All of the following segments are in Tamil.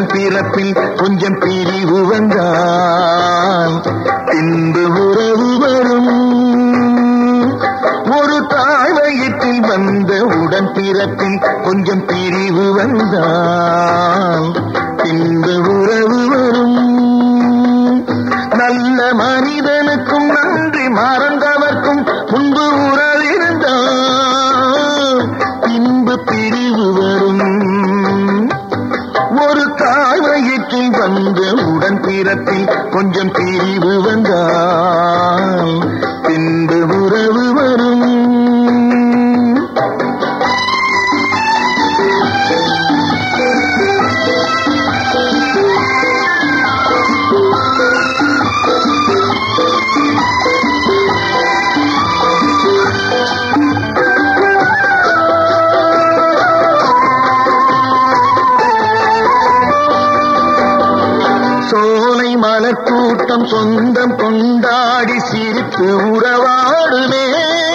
உடன் பிறப்பில் கொஞ்சம் பிரிவு வந்தால் பின்பு உறவு வரும் ஒரு தாய் வயிற்றில் வந்த உடன் பிறப்பில் கொஞ்சம் பிரிவு வந்தால் பின்பு உறவு வரும் நல்ல மனிதனுக்கும் நன்றி மறந்தவர்க்கும் முன்பு உறவிருந்தால் பின்பு பிரிவு வரும் ஒரு தாய் வயிற்றில் வந்த உடன் பிறப்பில் கொஞ்சம் பிரிவு வந்தால் பின்பு உறவு வரும் சோலை மலர் கூட்டம் சொந்தம் கொண்டாடி சிரித்து உறவாடுமே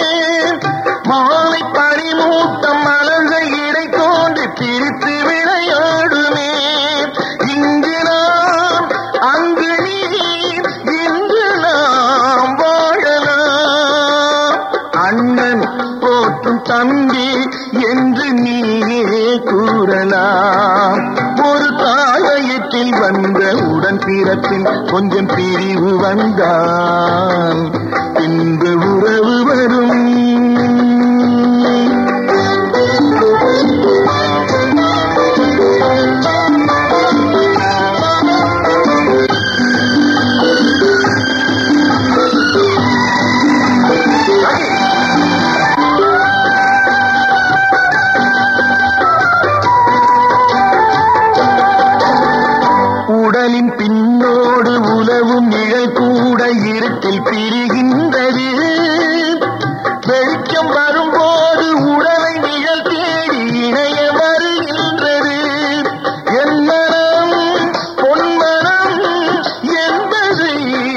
மாலை பனிமூட்டம் மலர்கள் இடை தோன்றி பிரித்து விளையாடுமே இங்கு நாம் அங்கு நீ இன்று நாம் வாழலாம் அண்ணன் போற்றும் தம்பி என்று நீயே கூறலாம் ஒரு தாயத்தில் வந்த உடன் பிறப்பில் கொஞ்சம் பிரிவு வந்தால் பின்பு உறவு வரும் உடலின் பின்னோடு உலவும் நிழல் கூட இருட்டில் பிரிகின்றது வெளிச்சம் வரும்போது உடலை நிழல் தேடி இணைய வருகின்றது என் மனம் பொன்மனம் என்பதை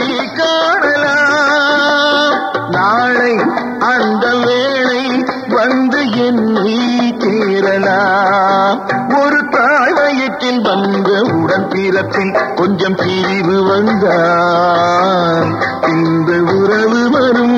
காணலாம் நாளை அந்த வேளை வந்து என்னை தேரலாம் ஒரு தாய் வயிற்றில் வந்த உடன் பிறப்பில் கொஞ்சம் பிரிவு வந்தான் இந்த உறவு வரும்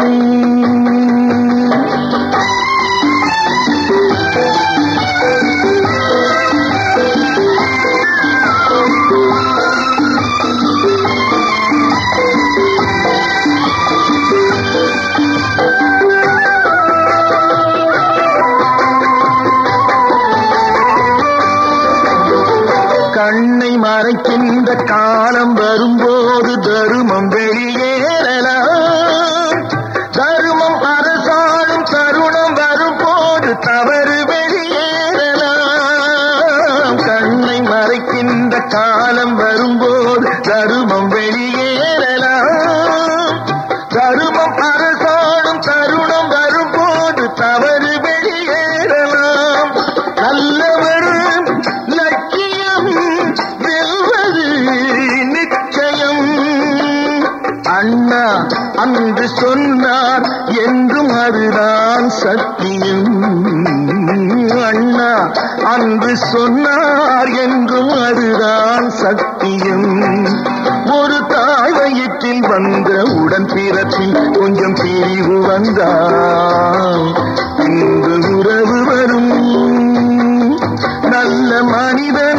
கண்ணை மறைக்கின்ற காலம் வரும்போது தருமம் வெளியேறலாம் தருமம் அரசாடும் தருணம் வரும்போது தவறு வெளியேறலாம் கண்ணை மறைக்கின்ற காலம் வரும்போது தருமம் வெளியேறலாம் தருமம் அரசாடும் தருணம் வரும்போது தவறு வெளியேறலாம் நல்லவர் லட்சியம் வெல்வது நிச்சயம் அண்ணா அன்று சொன்னார் என்றும் அதுதான் சத்தியம் அண்ணா அன்று சொன்னார் என்றும் அதுதான் சத்தியம் ஒரு தாய் வயிற்றில் வந்த உடன் பிறப்பில் கொஞ்சம் பிரிவு வந்தால் இந்த உறவு வரும் நல்ல மனிதர்